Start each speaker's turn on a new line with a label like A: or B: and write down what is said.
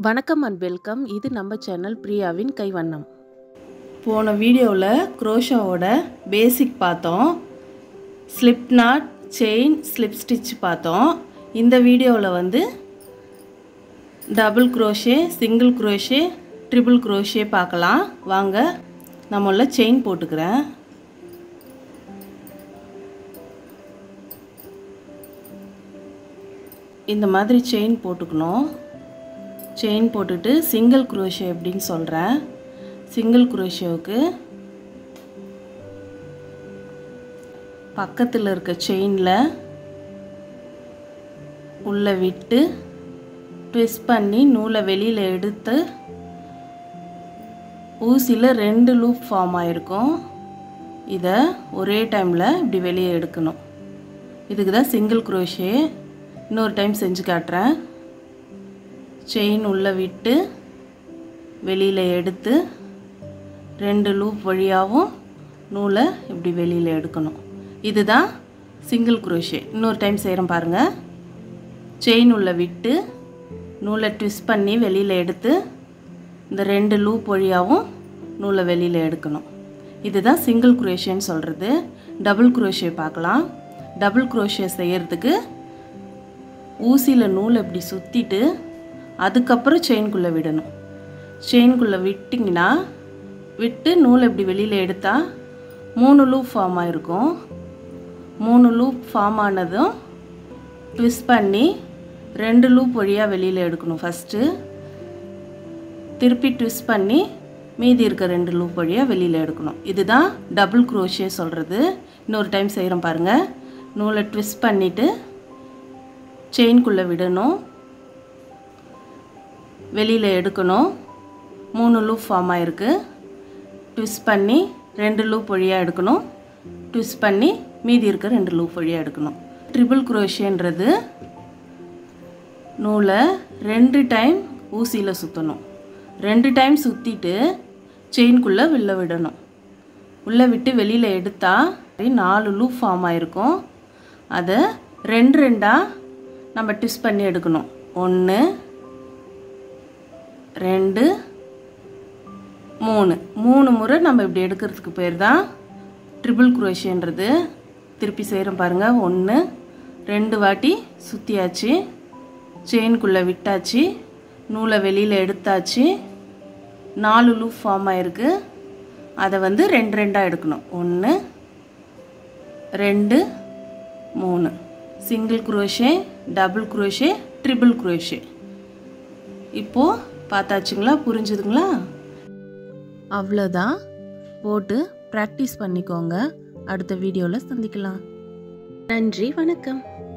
A: வணக்கம் and welcome இது நம்ம சேனல் பிரியாவின் கைவண்ணம்
B: போன வீடியோவில் குரோஷாவோட பேசிக் பார்த்தோம் slip knot chain slip stitch பார்த்தோம் இந்த வீடியோவில் வந்து double crochet single crochet triple crochet பார்க்கலாம் வாங்க நம்மள செயின் போட்டுக்கிறேன் இந்த மாதிரி செயின் போட்டுக்கணும் செயின் போட்டுட்டு சிங்கிள் குரோஷே எப்படின்னு சொல்கிறேன் சிங்கிள் குரோஷேவுக்கு பக்கத்தில் இருக்க செயினில் உள்ளே விட்டு ட்விஸ்ட் பண்ணி நூலை வெளியில் எடுத்து ஊசியில் ரெண்டு லூப் ஃபார்ம் ஆகிருக்கும் இதை ஒரே டைமில் இப்படி வெளியே எடுக்கணும் இதுக்கு தான் சிங்கிள் குரோஷே இன்னொரு டைம் செஞ்சு காட்டுறேன் செயின் உள்ளே விட்டு வெளியில் எடுத்து ரெண்டு லூப் வழியாகவும் நூலை இப்படி வெளியில் எடுக்கணும் இதுதான் சிங்கிள் குரோஷே இன்னொரு டைம் செய்கிறேன் பாருங்கள் செயின் உள்ளே விட்டு நூலை ட்விஸ்ட் பண்ணி வெளியில் எடுத்து இந்த ரெண்டு லூப் வழியாகவும் நூலை வெளியில் எடுக்கணும் இதுதான் சிங்கிள் குரோஷேன்னு சொல்கிறது டபுள் குரோஷே பார்க்கலாம் டபுள் குரோஷே செய்கிறதுக்கு ஊசியில் நூலை இப்படி சுற்றிட்டு அதுக்கப்புறம் செயின்குள்ளே விடணும் செயின்குள்ளே விட்டிங்கன்னா விட்டு நூலை இப்படி வெளியில் எடுத்தால் மூணு லூப் ஃபார்ம் ஆகிருக்கும் மூணு லூப் ஃபார்ம் ஆனதும் ட்விஸ்ட் பண்ணி ரெண்டு லூப் வழியாக வெளியில் எடுக்கணும் ஃபஸ்ட்டு திருப்பி ட்விஸ்ட் பண்ணி மீதி இருக்க ரெண்டு லூப் வழியாக வெளியில் எடுக்கணும் இதுதான் டபுள் குரோஷே சொல்கிறது இன்னொரு டைம் செய்கிறோம் பாருங்கள் நூலை ட்விஸ்ட் பண்ணிவிட்டு செயின்குள்ளே விடணும் வெளியில் எடுக்கணும் மூணு லூப் ஃபார்ம் ஆகிருக்கு ட்விஸ்ட் பண்ணி ரெண்டு லூப் வழியாக எடுக்கணும் ட்விஸ்ட் பண்ணி மீதி இருக்க ரெண்டு லூப் வழியாக எடுக்கணும் ட்ரிபிள் குரோஷேன்றது நூலை ரெண்டு டைம் ஊசியில் சுற்றணும் ரெண்டு டைம் சுற்றிட்டு செயின்குள்ளே வெளில விடணும் உள்ளே விட்டு வெளியில் எடுத்தால் நாலு லூப் ஃபார்ம் ஆகிருக்கும் அதை ரெண்டு ரெண்டாக நம்ம ட்விஸ்ட் பண்ணி எடுக்கணும் ஒன்று ரெண்டு மூணு மூணு முறை நம்ம இப்படி எடுக்கிறதுக்கு பேர் தான் ட்ரிபிள் குரோஷியன்றது திருப்பி செய்கிறோம் பாருங்கள் ஒன்று ரெண்டு வாட்டி சுற்றியாச்சு செயின்குள்ளே விட்டாச்சு நூலை வெளியில் எடுத்தாச்சு நாலு லூப் ஃபார்ம் ஆகிருக்கு அதை வந்து ரெண்டு ரெண்டாக எடுக்கணும் ஒன்று ரெண்டு மூணு single crochet double crochet triple crochet இப்போது பார்த்தாச்சுங்களா புரிஞ்சுதுங்களா
A: அவ்வளோதான் போட்டு ப்ராக்டிஸ் பண்ணிக்கோங்க அடுத்த வீடியோவில் சந்திக்கலாம் நன்றி வணக்கம்